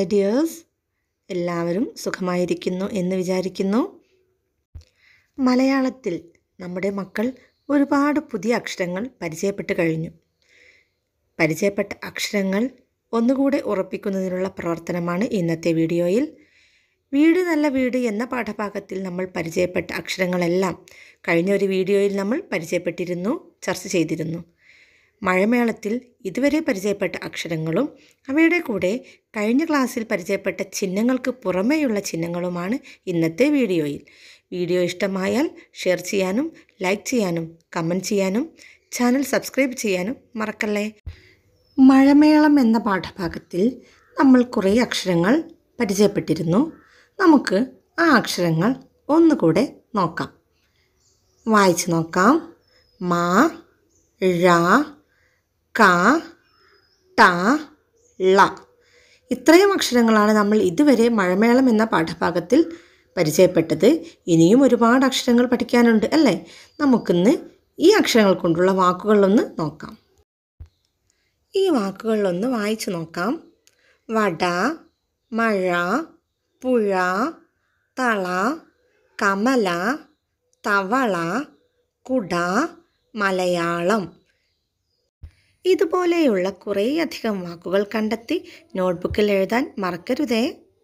dears എല്ലാവരും സുഖമായിരിക്കുന്നു എന്ന് വിചാരിക്കുന്നു മലയാളത്തിൽ നമ്മുടെ മക്കൾ ഒരുപാട് പുതിയ അക്ഷരങ്ങൾ പരിചയപ്പെട്ട് കഴിഞ്ഞു പരിചയപ്പെട്ട അക്ഷരങ്ങൾ ഒന്നുകൂടെ ഉറപ്പിക്കുന്നതിനുള്ള പ്രവർത്തനമാണ് ഇന്നത്തെ വീഡിയോയിൽ വീട് നല്ല വീട് എന്ന പാഠഭാഗത്തിൽ നമ്മൾ പരിചയപ്പെട്ട അക്ഷരങ്ങളെല്ലാം കഴിഞ്ഞ ഒരു വീഡിയോയിൽ നമ്മൾ പരിചയപ്പെട്ടിരുന്നു ചർച്ച ചെയ്തിരുന്നു മഴമേളത്തിൽ ഇതുവരെ പരിചയപ്പെട്ട അക്ഷരങ്ങളും അവയുടെ കൂടെ കഴിഞ്ഞ ക്ലാസ്സിൽ പരിചയപ്പെട്ട ചിഹ്നങ്ങൾക്ക് പുറമേയുള്ള ചിഹ്നങ്ങളുമാണ് ഇന്നത്തെ വീഡിയോയിൽ വീഡിയോ ഇഷ്ടമായാൽ ഷെയർ ചെയ്യാനും ലൈക്ക് ചെയ്യാനും കമൻറ്റ് ചെയ്യാനും ചാനൽ സബ്സ്ക്രൈബ് ചെയ്യാനും മറക്കല്ലേ മഴമേളം എന്ന പാഠഭാഗത്തിൽ നമ്മൾ കുറേ അക്ഷരങ്ങൾ പരിചയപ്പെട്ടിരുന്നു നമുക്ക് ആ അക്ഷരങ്ങൾ ഒന്നുകൂടെ നോക്കാം വായിച്ചു നോക്കാം മാ ഴ ക ട ള ഇത്രയും അക്ഷരങ്ങളാണ് നമ്മൾ ഇതുവരെ മഴമേളം എന്ന പാഠഭാഗത്തിൽ പരിചയപ്പെട്ടത് ഇനിയും ഒരുപാട് അക്ഷരങ്ങൾ പഠിക്കാനുണ്ട് അല്ലേ നമുക്കിന്ന് ഈ അക്ഷരങ്ങൾ കൊണ്ടുള്ള വാക്കുകളൊന്ന് നോക്കാം ഈ വാക്കുകളിലൊന്ന് വായിച്ചു നോക്കാം വട മഴ പുഴ തള കമല തവള കുട മലയാളം ഇതുപോലെയുള്ള കുറേയധികം വാക്കുകൾ കണ്ടെത്തി നോട്ട്ബുക്കിൽ എഴുതാൻ മറക്കരുതേ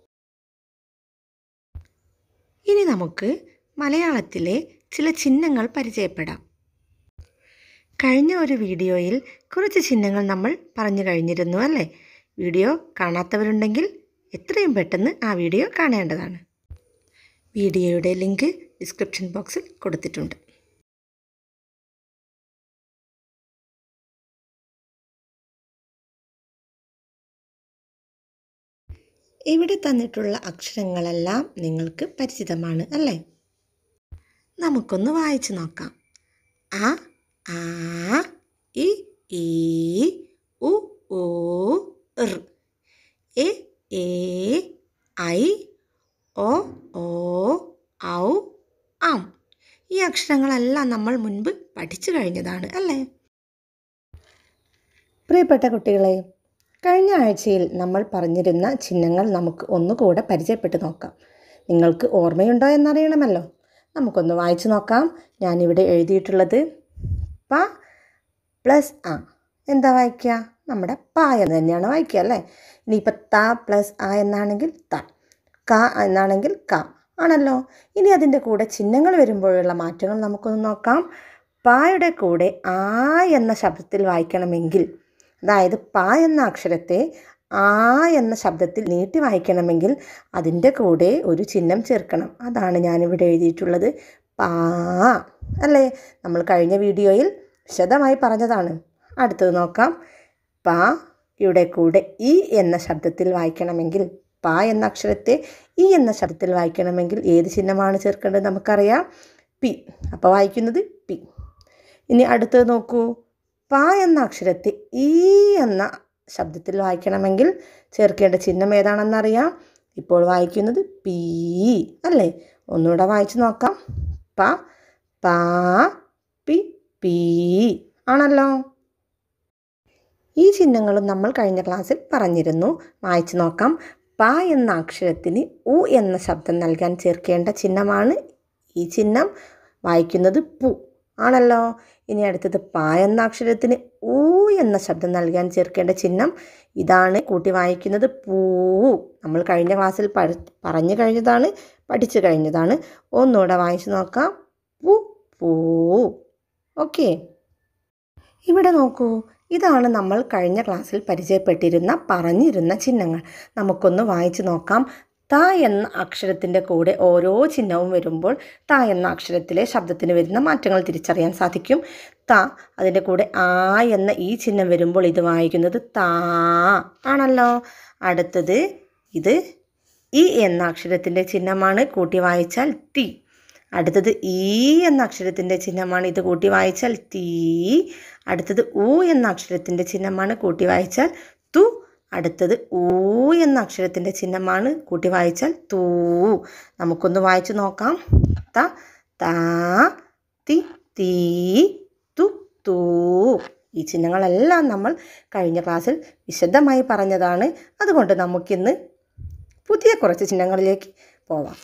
ഇനി നമുക്ക് മലയാളത്തിലെ ചില ചിഹ്നങ്ങൾ പരിചയപ്പെടാം കഴിഞ്ഞ ഒരു വീഡിയോയിൽ കുറച്ച് ചിഹ്നങ്ങൾ നമ്മൾ പറഞ്ഞു കഴിഞ്ഞിരുന്നു അല്ലേ വീഡിയോ കാണാത്തവരുണ്ടെങ്കിൽ എത്രയും പെട്ടെന്ന് ആ വീഡിയോ കാണേണ്ടതാണ് വീഡിയോയുടെ ലിങ്ക് ഡിസ്ക്രിപ്ഷൻ ബോക്സിൽ കൊടുത്തിട്ടുണ്ട് ഇവിടെ തന്നിട്ടുള്ള അക്ഷരങ്ങളെല്ലാം നിങ്ങൾക്ക് പരിചിതമാണ് അല്ലേ നമുക്കൊന്ന് വായിച്ചു നോക്കാം അ ആ ഇ ഈ ഉ ഓ ഋ എ ഏ ഐ ഒ ഓ ഔ ആം ഈ അക്ഷരങ്ങളെല്ലാം നമ്മൾ മുൻപ് പഠിച്ചു കഴിഞ്ഞതാണ് അല്ലേ പ്രിയപ്പെട്ട കുട്ടികളെ കഴിഞ്ഞ ആഴ്ചയിൽ നമ്മൾ പറഞ്ഞിരുന്ന ചിഹ്നങ്ങൾ നമുക്ക് ഒന്നുകൂടെ പരിചയപ്പെട്ട് നോക്കാം നിങ്ങൾക്ക് ഓർമ്മയുണ്ടോ എന്നറിയണമല്ലോ നമുക്കൊന്ന് വായിച്ചു നോക്കാം ഞാനിവിടെ എഴുതിയിട്ടുള്ളത് പ പ്ലസ് ആ എന്താ വായിക്കുക നമ്മുടെ പ എന്ന് തന്നെയാണ് വായിക്കുക അല്ലേ ഇനിയിപ്പോൾ ത പ്ലസ് ആ എന്നാണെങ്കിൽ ത ക എന്നാണെങ്കിൽ ക ആണല്ലോ ഇനി അതിൻ്റെ കൂടെ ചിഹ്നങ്ങൾ വരുമ്പോഴുള്ള മാറ്റങ്ങൾ നമുക്കൊന്ന് നോക്കാം പായുടെ കൂടെ ആ എന്ന ശബ്ദത്തിൽ വായിക്കണമെങ്കിൽ അതായത് പ എന്ന അക്ഷരത്തെ ആ എന്ന ശബ്ദത്തിൽ നീട്ടി വായിക്കണമെങ്കിൽ അതിൻ്റെ കൂടെ ഒരു ചിഹ്നം ചേർക്കണം അതാണ് ഞാനിവിടെ എഴുതിയിട്ടുള്ളത് പാ അല്ലേ നമ്മൾ കഴിഞ്ഞ വീഡിയോയിൽ വിശദമായി പറഞ്ഞതാണ് അടുത്തത് നോക്കാം പാ യുടെ കൂടെ ഇ എന്ന ശബ്ദത്തിൽ വായിക്കണമെങ്കിൽ പ എന്ന അക്ഷരത്തെ ഇ എന്ന ശബ്ദത്തിൽ വായിക്കണമെങ്കിൽ ഏത് ചിഹ്നമാണ് ചേർക്കേണ്ടത് നമുക്കറിയാം പി അപ്പോൾ വായിക്കുന്നത് പി ഇനി അടുത്തത് നോക്കൂ പ എന്ന അക്ഷരത്തെ ഈ എന്ന ശബ്ദത്തിൽ വായിക്കണമെങ്കിൽ ചേർക്കേണ്ട ചിഹ്നം ഏതാണെന്നറിയാം ഇപ്പോൾ വായിക്കുന്നത് പി അല്ലേ ഒന്നുകൂടെ വായിച്ചു നോക്കാം പ പ പി പി ആണല്ലോ ഈ ചിഹ്നങ്ങളും നമ്മൾ കഴിഞ്ഞ ക്ലാസ്സിൽ പറഞ്ഞിരുന്നു വായിച്ചു നോക്കാം പ എന്ന അക്ഷരത്തിന് ഉ എന്ന ശബ്ദം നൽകാൻ ചേർക്കേണ്ട ചിഹ്നമാണ് ഈ ചിഹ്നം വായിക്കുന്നത് പു ആണല്ലോ ഇനി അടുത്തത് പ എന്ന അക്ഷരത്തിന് ഊ എന്ന ശബ്ദം നൽകാൻ ചേർക്കേണ്ട ചിഹ്നം ഇതാണ് കൂട്ടി വായിക്കുന്നത് പൂ നമ്മൾ കഴിഞ്ഞ ക്ലാസ്സിൽ പറഞ്ഞു കഴിഞ്ഞതാണ് പഠിച്ചു കഴിഞ്ഞതാണ് ഒന്നുകൂടെ വായിച്ചു നോക്കാം പു പൂ ഓക്കെ ഇവിടെ നോക്കൂ ഇതാണ് നമ്മൾ കഴിഞ്ഞ ക്ലാസ്സിൽ പരിചയപ്പെട്ടിരുന്ന പറഞ്ഞിരുന്ന ചിഹ്നങ്ങൾ നമുക്കൊന്ന് വായിച്ചു നോക്കാം ത എന്ന അക്ഷരത്തിൻ്റെ കൂടെ ഓരോ ചിഹ്നവും വരുമ്പോൾ ത എന്ന അക്ഷരത്തിലെ ശബ്ദത്തിന് വരുന്ന മാറ്റങ്ങൾ തിരിച്ചറിയാൻ സാധിക്കും ത അതിൻ്റെ കൂടെ ആ എന്ന ഈ ചിഹ്നം വരുമ്പോൾ ഇത് വായിക്കുന്നത് താ ആണല്ലോ അടുത്തത് ഇത് ഇ എന്ന അക്ഷരത്തിൻ്റെ ചിഹ്നമാണ് കൂട്ടി വായിച്ചാൽ തി അടുത്തത് ഈ എന്ന അക്ഷരത്തിൻ്റെ ചിഹ്നമാണ് ഇത് കൂട്ടി വായിച്ചാൽ തീ അടുത്തത് ഉ എന്ന അക്ഷരത്തിൻ്റെ ചിഹ്നമാണ് കൂട്ടി വായിച്ചാൽ തു അടുത്തത് ഊ എന്ന അക്ഷരത്തിൻ്റെ ചിഹ്നമാണ് കൂട്ടി വായിച്ചാൽ തൂ നമുക്കൊന്ന് വായിച്ചു നോക്കാം ത താ തി തീ തു തൂ ഈ ചിഹ്നങ്ങളെല്ലാം നമ്മൾ കഴിഞ്ഞ ക്ലാസ്സിൽ വിശദമായി പറഞ്ഞതാണ് അതുകൊണ്ട് നമുക്കിന്ന് പുതിയ കുറച്ച് ചിഹ്നങ്ങളിലേക്ക് പോവാം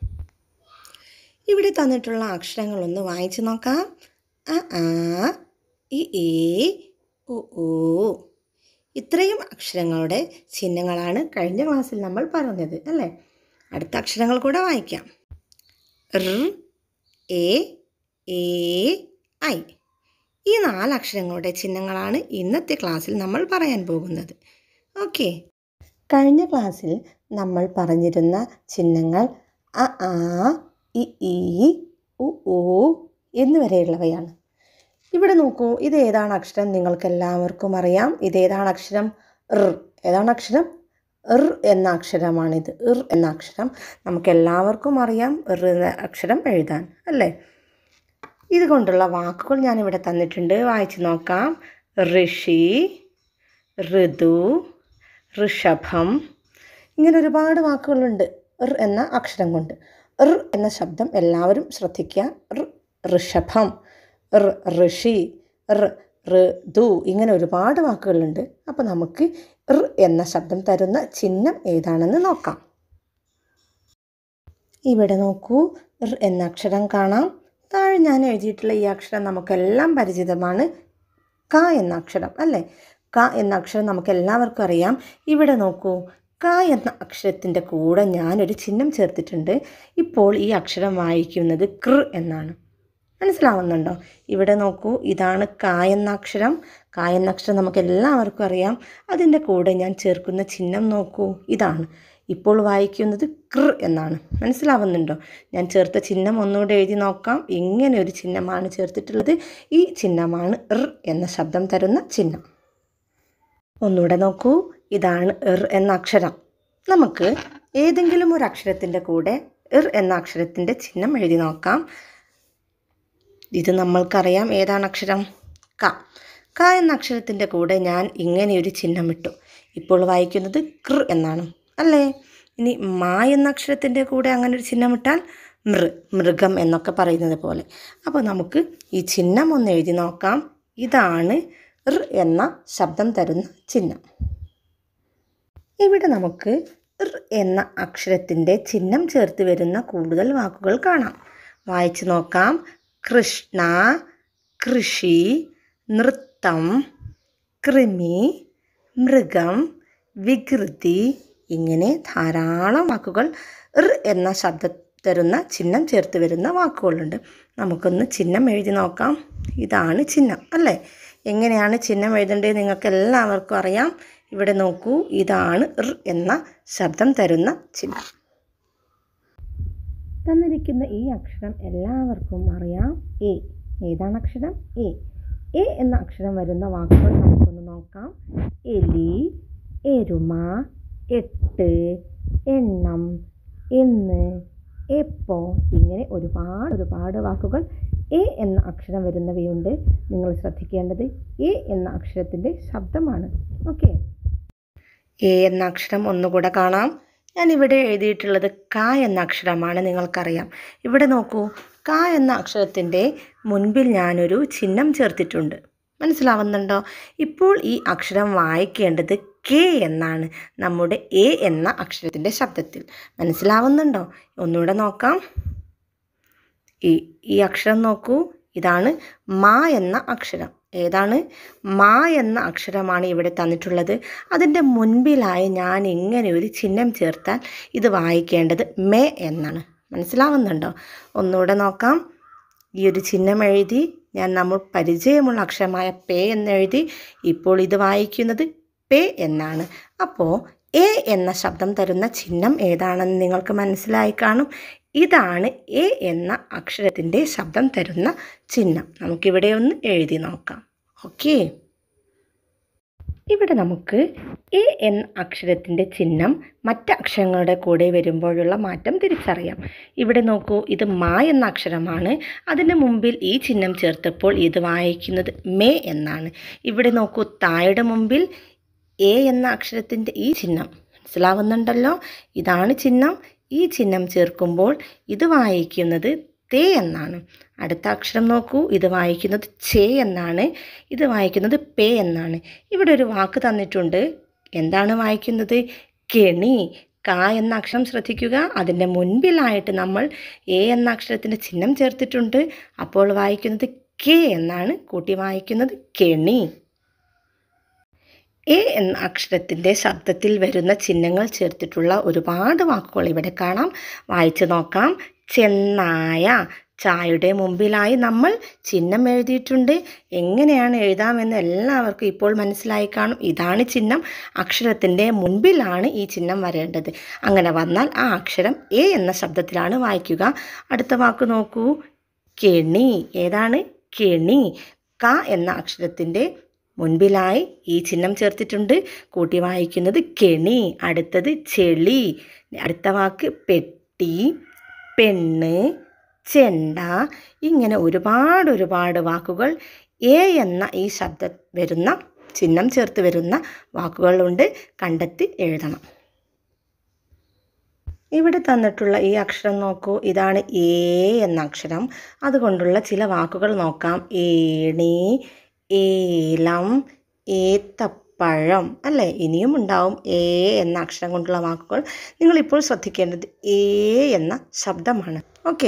ഇവിടെ തന്നിട്ടുള്ള അക്ഷരങ്ങളൊന്ന് വായിച്ചു നോക്കാം അ ആ ഇ ഈ ഉ ഊ ഇത്രയും അക്ഷരങ്ങളുടെ ചിഹ്നങ്ങളാണ് കഴിഞ്ഞ ക്ലാസ്സിൽ നമ്മൾ പറഞ്ഞത് അല്ലേ അടുത്ത അക്ഷരങ്ങൾ കൂടെ വായിക്കാം ഋ എ എ ഐ ഈ നാല് അക്ഷരങ്ങളുടെ ചിഹ്നങ്ങളാണ് ഇന്നത്തെ ക്ലാസ്സിൽ നമ്മൾ പറയാൻ പോകുന്നത് ഓക്കെ കഴിഞ്ഞ ക്ലാസ്സിൽ നമ്മൾ പറഞ്ഞിരുന്ന ചിഹ്നങ്ങൾ അ ആ ഇ ഈ ഉ ഊ എന്നിവരെയുള്ളവയാണ് ഇവിടെ നോക്കൂ ഇത് ഏതാണ് അക്ഷരം നിങ്ങൾക്ക് എല്ലാവർക്കും അറിയാം ഇത് ഏതാണ് അക്ഷരം ഋ ഏതാണ് അക്ഷരം ഋ എന്ന അക്ഷരമാണിത് ഇർ എന്ന അക്ഷരം നമുക്ക് എല്ലാവർക്കും അറിയാം ഋ എന്ന അക്ഷരം എഴുതാൻ അല്ലേ ഇതുകൊണ്ടുള്ള വാക്കുകൾ ഞാനിവിടെ തന്നിട്ടുണ്ട് വായിച്ചു നോക്കാം ഋഷി ഋതു ഋഷഭം ഇങ്ങനെ ഒരുപാട് വാക്കുകളുണ്ട് ഋ എന്ന അക്ഷരം കൊണ്ട് ഋ എന്ന ശബ്ദം എല്ലാവരും ശ്രദ്ധിക്കുക ഋ ഋഷഭം ഋ ഋഷി ഋ ഋതു ഇങ്ങനെ ഒരുപാട് വാക്കുകളുണ്ട് അപ്പോൾ നമുക്ക് ഋ എന്ന ശബ്ദം തരുന്ന ചിഹ്നം ഏതാണെന്ന് നോക്കാം ഇവിടെ നോക്കൂ ഋ എന്ന അക്ഷരം കാണാം താഴെ ഞാൻ എഴുതിയിട്ടുള്ള ഈ അക്ഷരം നമുക്കെല്ലാം പരിചിതമാണ് ക എന്ന അക്ഷരം അല്ലേ ക എന്ന അക്ഷരം നമുക്ക് എല്ലാവർക്കും അറിയാം ഇവിടെ നോക്കൂ ക എന്ന അക്ഷരത്തിൻ്റെ കൂടെ ഞാനൊരു ചിഹ്നം ചേർത്തിട്ടുണ്ട് ഇപ്പോൾ ഈ അക്ഷരം വായിക്കുന്നത് കൃ എന്നാണ് മനസ്സിലാവുന്നുണ്ടോ ഇവിടെ നോക്കൂ ഇതാണ് ക എന്ന അക്ഷരം ക എന്ന അക്ഷരം നമുക്ക് എല്ലാവർക്കും അറിയാം അതിൻ്റെ കൂടെ ഞാൻ ചേർക്കുന്ന ചിഹ്നം നോക്കൂ ഇതാണ് ഇപ്പോൾ വായിക്കുന്നത് കൃ എന്നാണ് മനസ്സിലാവുന്നുണ്ടോ ഞാൻ ചേർത്ത ചിഹ്നം ഒന്നുകൂടെ എഴുതി നോക്കാം ഇങ്ങനെ ഒരു ചിഹ്നമാണ് ചേർത്തിട്ടുള്ളത് ഈ ചിഹ്നമാണ് ഋ എന്ന ശബ്ദം തരുന്ന ചിഹ്നം ഒന്നുകൂടെ നോക്കൂ ഇതാണ് ഇർ എന്ന അക്ഷരം നമുക്ക് ഏതെങ്കിലും ഒരു അക്ഷരത്തിൻ്റെ കൂടെ ഇർ എന്ന അക്ഷരത്തിൻ്റെ ചിഹ്നം എഴുതി നോക്കാം ഇത് നമ്മൾക്കറിയാം ഏതാണ് അക്ഷരം ക ക എന്ന അക്ഷരത്തിൻ്റെ കൂടെ ഞാൻ ഇങ്ങനെ ഒരു ചിഹ്നം ഇട്ടു ഇപ്പോൾ വായിക്കുന്നത് കൃ എന്നാണ് അല്ലേ ഇനി മാ എന്ന അക്ഷരത്തിൻ്റെ കൂടെ അങ്ങനെ ഒരു ചിഹ്നം ഇട്ടാൽ മൃ മൃഗം എന്നൊക്കെ പറയുന്നത് പോലെ അപ്പോൾ നമുക്ക് ഈ ചിഹ്നം ഒന്ന് എഴുതി നോക്കാം ഇതാണ് ഋ എന്ന ശബ്ദം തരുന്ന ചിഹ്നം ഇവിടെ നമുക്ക് ഋ എന്ന അക്ഷരത്തിൻ്റെ ചിഹ്നം ചേർത്ത് വരുന്ന കൂടുതൽ വാക്കുകൾ കാണാം വായിച്ചു നോക്കാം കൃഷ്ണ കൃഷി നൃത്തം കൃമി മൃഗം വികൃതി ഇങ്ങനെ ധാരാളം വാക്കുകൾ ഋ എന്ന ശബ്ദ തരുന്ന ചിഹ്നം ചേർത്ത് വരുന്ന വാക്കുകളുണ്ട് നമുക്കൊന്ന് ചിഹ്നം എഴുതി നോക്കാം ഇതാണ് ചിഹ്നം അല്ലേ എങ്ങനെയാണ് ചിഹ്നം എഴുതേണ്ടത് നിങ്ങൾക്ക് എല്ലാവർക്കും അറിയാം ഇവിടെ നോക്കൂ ഇതാണ് ഋ എന്ന ശബ്ദം തരുന്ന ചിഹ്നം തന്നിരിക്കുന്ന ഈ അക്ഷരം എല്ലാവർക്കും അറിയാം എ ഏതാണ് അക്ഷരം എ എ എന്ന അക്ഷരം വരുന്ന വാക്കുകൾ നമുക്കൊന്ന് നോക്കാം എലി എരുമ എട്ട് എണ്ണം എന്ന് എപ്പോ ഇങ്ങനെ ഒരുപാട് ഒരുപാട് വാക്കുകൾ എ എന്ന അക്ഷരം വരുന്നവയുണ്ട് നിങ്ങൾ ശ്രദ്ധിക്കേണ്ടത് എ എന്ന അക്ഷരത്തിൻ്റെ ശബ്ദമാണ് ഓക്കെ എ എന്ന അക്ഷരം ഒന്നുകൂടെ കാണാം ഞാൻ ഇവിടെ എഴുതിയിട്ടുള്ളത് ക എന്ന അക്ഷരമാണ് നിങ്ങൾക്കറിയാം ഇവിടെ നോക്കൂ ക എന്ന അക്ഷരത്തിൻ്റെ മുൻപിൽ ഞാനൊരു ചിഹ്നം ചേർത്തിട്ടുണ്ട് മനസ്സിലാവുന്നുണ്ടോ ഇപ്പോൾ ഈ അക്ഷരം വായിക്കേണ്ടത് കെ എന്നാണ് നമ്മുടെ എ എന്ന അക്ഷരത്തിൻ്റെ ശബ്ദത്തിൽ മനസ്സിലാവുന്നുണ്ടോ ഒന്നുകൂടെ നോക്കാം ഈ ഈ അക്ഷരം നോക്കൂ ഇതാണ് മാ എന്ന അക്ഷരം ഏതാണ് മാ എന്ന അക്ഷരമാണ് ഇവിടെ തന്നിട്ടുള്ളത് അതിൻ്റെ മുൻപിലായി ഞാൻ ഇങ്ങനെ ഒരു ചിഹ്നം ചേർത്താൽ ഇത് വായിക്കേണ്ടത് മേ എന്നാണ് മനസ്സിലാവുന്നുണ്ടോ ഒന്നുകൂടെ നോക്കാം ഈ ഒരു ചിഹ്നം എഴുതി ഞാൻ നമ്മൾ പരിചയമുള്ള അക്ഷരമായ പേ എന്നെഴുതി ഇപ്പോൾ ഇത് വായിക്കുന്നത് പേ എന്നാണ് അപ്പോൾ എ എന്ന ശബ്ദം തരുന്ന ചിഹ്നം ഏതാണെന്ന് നിങ്ങൾക്ക് മനസ്സിലായി കാണും ഇതാണ് എ എന്ന അക്ഷരത്തിൻ്റെ ശബ്ദം തരുന്ന ചിഹ്നം നമുക്കിവിടെ ഒന്ന് എഴുതി നോക്കാം ഓക്കേ ഇവിടെ നമുക്ക് എ എന്ന അക്ഷരത്തിൻ്റെ ചിഹ്നം മറ്റ് അക്ഷരങ്ങളുടെ കൂടെ വരുമ്പോഴുള്ള മാറ്റം തിരിച്ചറിയാം ഇവിടെ നോക്കൂ ഇത് മാ എന്ന അക്ഷരമാണ് അതിന് മുമ്പിൽ ഈ ചിഹ്നം ചേർത്തപ്പോൾ ഇത് വായിക്കുന്നത് മേ എന്നാണ് ഇവിടെ നോക്കൂ തായുടെ മുമ്പിൽ എ എന്ന അക്ഷരത്തിൻ്റെ ഈ ചിഹ്നം മനസ്സിലാവുന്നുണ്ടല്ലോ ഇതാണ് ചിഹ്നം ഈ ചിഹ്നം ചേർക്കുമ്പോൾ ഇത് വായിക്കുന്നത് തേ എന്നാണ് അടുത്ത അക്ഷരം നോക്കൂ ഇത് വായിക്കുന്നത് ചേ എന്നാണ് ഇത് വായിക്കുന്നത് പേ എന്നാണ് ഇവിടെ ഒരു വാക്ക് തന്നിട്ടുണ്ട് എന്താണ് വായിക്കുന്നത് കെണി ക എന്ന അക്ഷരം ശ്രദ്ധിക്കുക അതിൻ്റെ മുൻപിലായിട്ട് നമ്മൾ എ എന്ന അക്ഷരത്തിൻ്റെ ചിഹ്നം ചേർത്തിട്ടുണ്ട് അപ്പോൾ വായിക്കുന്നത് കെ എന്നാണ് കൂട്ടി വായിക്കുന്നത് കെണി എ എന്ന അക്ഷരത്തിൻ്റെ ശബ്ദത്തിൽ വരുന്ന ചിഹ്നങ്ങൾ ചേർത്തിട്ടുള്ള ഒരുപാട് വാക്കുകൾ ഇവിടെ കാണാം വായിച്ചു നോക്കാം ചെന്നായ ചായയുടെ മുമ്പിലായി നമ്മൾ ചിഹ്നം എഴുതിയിട്ടുണ്ട് എങ്ങനെയാണ് എഴുതാമെന്ന് എല്ലാവർക്കും ഇപ്പോൾ മനസ്സിലായി കാണും ഇതാണ് ചിഹ്നം അക്ഷരത്തിൻ്റെ മുൻപിലാണ് ഈ ചിഹ്നം വരേണ്ടത് അങ്ങനെ വന്നാൽ ആ അക്ഷരം എ എന്ന ശബ്ദത്തിലാണ് വായിക്കുക അടുത്ത വാക്ക് നോക്കൂ കെണി ഏതാണ് കെണി ക എന്ന അക്ഷരത്തിൻ്റെ മുൻപിലായി ഈ ചിഹ്നം ചേർത്തിട്ടുണ്ട് കൂട്ടി വായിക്കുന്നത് കെണി അടുത്തത് ചെളി അടുത്ത വാക്ക് പെട്ടി പെണ്ണ് ചെണ്ട ഇങ്ങനെ ഒരുപാട് ഒരുപാട് വാക്കുകൾ എ എന്ന ഈ ശബ്ദം വരുന്ന ചിഹ്നം ചേർത്ത് വരുന്ന വാക്കുകളുണ്ട് കണ്ടെത്തി എഴുതണം ഇവിടെ തന്നിട്ടുള്ള ഈ അക്ഷരം നോക്കൂ ഇതാണ് എ എന്ന അക്ഷരം അതുകൊണ്ടുള്ള ചില വാക്കുകൾ നോക്കാം ഏണി ഏലം ഏത്തപ്പഴം അല്ലേ ഇനിയും ഉണ്ടാവും എ എന്ന അക്ഷരം കൊണ്ടുള്ള വാക്കുകൾ നിങ്ങളിപ്പോൾ ശ്രദ്ധിക്കേണ്ടത് എ എന്ന ശബ്ദമാണ് ഓക്കെ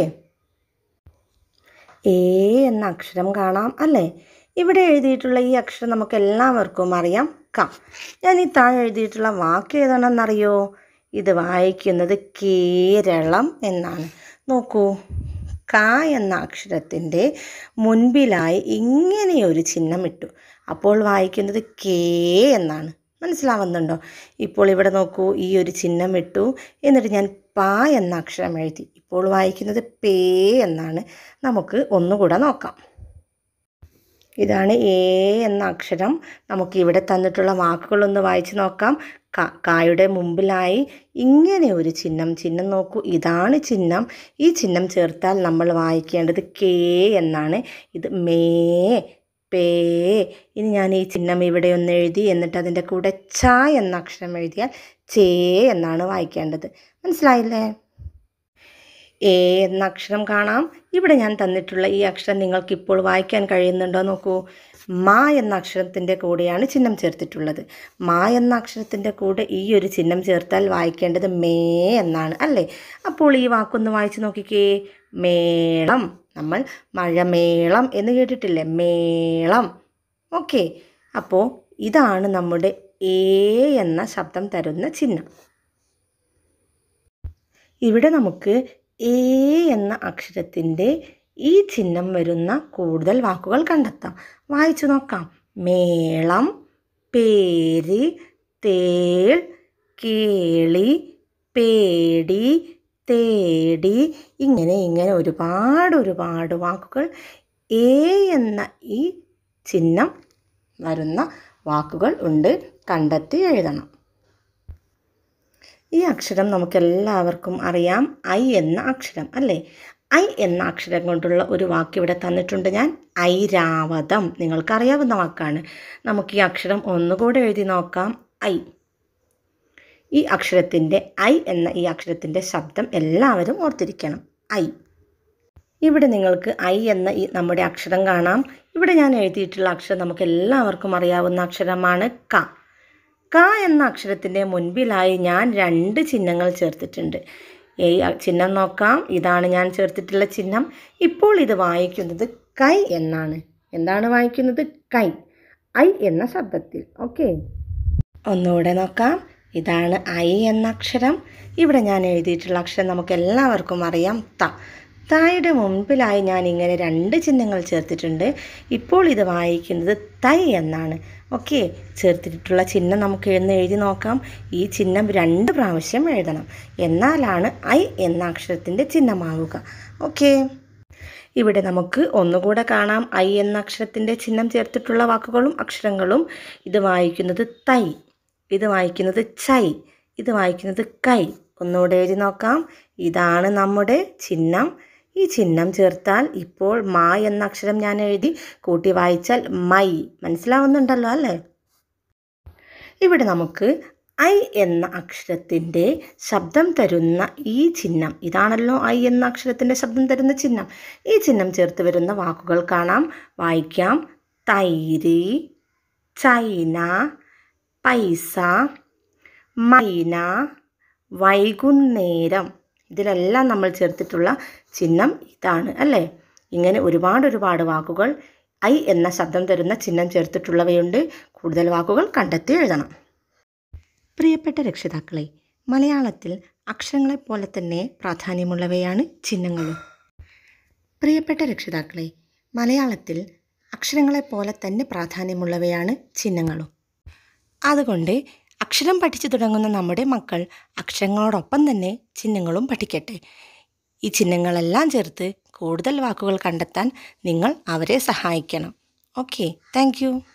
എ എന്ന അക്ഷരം കാണാം അല്ലേ ഇവിടെ എഴുതിയിട്ടുള്ള ഈ അക്ഷരം നമുക്ക് എല്ലാവർക്കും അറിയാം ക ഞാൻ ഈ താഴെ എഴുതിയിട്ടുള്ള വാക്ക് ഏതാണെന്നറിയോ ഇത് വായിക്കുന്നത് കേരളം എന്നാണ് നോക്കൂ ക എന്ന അക്ഷരത്തിൻ്റെ മുൻപിലായി ഇങ്ങനെയൊരു ചിഹ്നം ഇട്ടു അപ്പോൾ വായിക്കുന്നത് കേ എന്നാണ് മനസ്സിലാവുന്നുണ്ടോ ഇപ്പോൾ ഇവിടെ നോക്കൂ ഈ ഒരു ചിഹ്നം ഇട്ടു എന്നിട്ട് ഞാൻ പ എന്ന അക്ഷരം എഴുതി ഇപ്പോൾ വായിക്കുന്നത് പേ എന്നാണ് നമുക്ക് ഒന്നുകൂടെ നോക്കാം ഇതാണ് എ എന്ന അക്ഷരം നമുക്ക് ഇവിടെ തന്നിട്ടുള്ള വാക്കുകളൊന്ന് വായിച്ച് നോക്കാം ക കായുടെ മുമ്പിലായി ഇങ്ങനെ ഒരു ചിഹ്നം ചിഹ്നം നോക്കൂ ഇതാണ് ചിഹ്നം ഈ ചിഹ്നം ചേർത്താൽ നമ്മൾ വായിക്കേണ്ടത് കേ എന്നാണ് ഇത് മേ പേ ഇനി ഞാൻ ഈ ചിഹ്നം ഇവിടെ ഒന്ന് എഴുതി എന്നിട്ട് അതിൻ്റെ കൂടെ ച എന്ന അക്ഷരം എഴുതിയാൽ ചേ എന്നാണ് വായിക്കേണ്ടത് മനസ്സിലായില്ലേ എ എന്ന അക്ഷരം കാണാം ഇവിടെ ഞാൻ തന്നിട്ടുള്ള ഈ അക്ഷരം നിങ്ങൾക്ക് ഇപ്പോൾ വായിക്കാൻ കഴിയുന്നുണ്ടോ നോക്കൂ മാ എന്ന അക്ഷരത്തിൻ്റെ കൂടെയാണ് ചിഹ്നം ചേർത്തിട്ടുള്ളത് മാ എന്ന അക്ഷരത്തിൻ്റെ കൂടെ ഈ ഒരു ചിഹ്നം ചേർത്താൽ വായിക്കേണ്ടത് മേ എന്നാണ് അല്ലേ അപ്പോൾ ഈ വാക്കൊന്ന് വായിച്ച് നോക്കിക്കേ മേളം നമ്മൾ മഴമേളം എന്ന് കേട്ടിട്ടില്ലേ മേളം ഓക്കെ അപ്പോൾ ഇതാണ് നമ്മുടെ എ എന്ന ശബ്ദം തരുന്ന ചിഹ്നം ഇവിടെ നമുക്ക് എ എന്ന അക്ഷരത്തിൻ്റെ ഈ ചിഹ്നം വരുന്ന കൂടുതൽ വാക്കുകൾ കണ്ടെത്താം വായിച്ചു നോക്കാം മേളം പേര് തേൾ കേളി പേടി തേടി ഇങ്ങനെ ഇങ്ങനെ ഒരുപാട് ഒരുപാട് വാക്കുകൾ എ എന്ന ഈ ചിഹ്നം വരുന്ന വാക്കുകൾ ഉണ്ട് കണ്ടെത്തി എഴുതണം ഈ അക്ഷരം നമുക്കെല്ലാവർക്കും അറിയാം ഐ എന്ന അക്ഷരം അല്ലേ ഐ എന്ന അക്ഷരം കൊണ്ടുള്ള ഒരു വാക്ക് ഇവിടെ തന്നിട്ടുണ്ട് ഞാൻ ഐരാവതം നിങ്ങൾക്കറിയാവുന്ന വാക്കാണ് നമുക്ക് ഈ അക്ഷരം ഒന്നുകൂടെ എഴുതി നോക്കാം ഐ ഈ അക്ഷരത്തിൻ്റെ ഐ എന്ന ഈ അക്ഷരത്തിൻ്റെ ശബ്ദം എല്ലാവരും ഓർത്തിരിക്കണം ഐ ഇവിടെ നിങ്ങൾക്ക് ഐ എന്ന ഈ നമ്മുടെ അക്ഷരം കാണാം ഇവിടെ ഞാൻ എഴുതിയിട്ടുള്ള അക്ഷരം നമുക്ക് എല്ലാവർക്കും അറിയാവുന്ന അക്ഷരമാണ് ക ക എന്ന അക്ഷരത്തിൻ്റെ മുൻപിലായി ഞാൻ രണ്ട് ചിഹ്നങ്ങൾ ചേർത്തിട്ടുണ്ട് ഈ ചിഹ്നം നോക്കാം ഇതാണ് ഞാൻ ചേർത്തിട്ടുള്ള ചിഹ്നം ഇപ്പോൾ ഇത് വായിക്കുന്നത് കൈ എന്നാണ് എന്താണ് വായിക്കുന്നത് കൈ ഐ എന്ന ശബ്ദത്തിൽ ഓക്കെ ഒന്നുകൂടെ നോക്കാം ഇതാണ് ഐ എന്ന അക്ഷരം ഇവിടെ ഞാൻ എഴുതിയിട്ടുള്ള അക്ഷരം നമുക്ക് എല്ലാവർക്കും അറിയാം ത തായുടെ മുൻപിലായി ഞാൻ ഇങ്ങനെ രണ്ട് ചിഹ്നങ്ങൾ ചേർത്തിട്ടുണ്ട് ഇപ്പോൾ ഇത് വായിക്കുന്നത് തൈ എന്നാണ് ഓക്കെ ചേർത്തിട്ടുള്ള ചിഹ്നം നമുക്ക് എഴുന്ന് എഴുതി നോക്കാം ഈ ചിഹ്നം രണ്ട് പ്രാവശ്യം എഴുതണം എന്നാലാണ് ഐ എന്ന അക്ഷരത്തിൻ്റെ ചിഹ്നമാവുക ഓക്കെ ഇവിടെ നമുക്ക് ഒന്നുകൂടെ കാണാം ഐ എന്ന അക്ഷരത്തിൻ്റെ ചിഹ്നം ചേർത്തിട്ടുള്ള വാക്കുകളും അക്ഷരങ്ങളും ഇത് വായിക്കുന്നത് തൈ ഇത് വായിക്കുന്നത് ചൈ ഇത് വായിക്കുന്നത് കൈ ഒന്നുകൂടെ എഴുതി നോക്കാം ഇതാണ് നമ്മുടെ ചിഹ്നം ഈ ചിഹ്നം ചേർത്താൽ ഇപ്പോൾ മാ എന്ന അക്ഷരം ഞാൻ എഴുതി കൂട്ടി വായിച്ചാൽ മൈ മനസ്സിലാവുന്നുണ്ടല്ലോ അല്ലേ ഇവിടെ നമുക്ക് ഐ എന്ന അക്ഷരത്തിൻ്റെ ശബ്ദം തരുന്ന ഈ ചിഹ്നം ഇതാണല്ലോ ഐ എന്ന അക്ഷരത്തിൻ്റെ ശബ്ദം തരുന്ന ചിഹ്നം ഈ ചിഹ്നം ചേർത്ത് വരുന്ന വാക്കുകൾ കാണാം വായിക്കാം തൈര് ചൈന പൈസ മൈന വൈകുന്നേരം ഇതിലെല്ലാം നമ്മൾ ചേർത്തിട്ടുള്ള ചിഹ്നം ഇതാണ് അല്ലേ ഇങ്ങനെ ഒരുപാട് ഒരുപാട് വാക്കുകൾ ഐ എന്ന ശബ്ദം തരുന്ന ചിഹ്നം ചേർത്തിട്ടുള്ളവയുണ്ട് കൂടുതൽ വാക്കുകൾ കണ്ടെത്തി എഴുതണം പ്രിയപ്പെട്ട രക്ഷിതാക്കളെ മലയാളത്തിൽ അക്ഷരങ്ങളെപ്പോലെ തന്നെ പ്രാധാന്യമുള്ളവയാണ് ചിഹ്നങ്ങളും പ്രിയപ്പെട്ട രക്ഷിതാക്കളെ മലയാളത്തിൽ അക്ഷരങ്ങളെപ്പോലെ തന്നെ പ്രാധാന്യമുള്ളവയാണ് ചിഹ്നങ്ങളും അതുകൊണ്ട് അക്ഷരം പഠിച്ചു തുടങ്ങുന്ന നമ്മുടെ മക്കൾ അക്ഷരങ്ങളോടൊപ്പം തന്നെ ചിഹ്നങ്ങളും പഠിക്കട്ടെ ഈ ചിഹ്നങ്ങളെല്ലാം ചേർത്ത് കൂടുതൽ വാക്കുകൾ കണ്ടെത്താൻ നിങ്ങൾ അവരെ സഹായിക്കണം ഓക്കെ താങ്ക്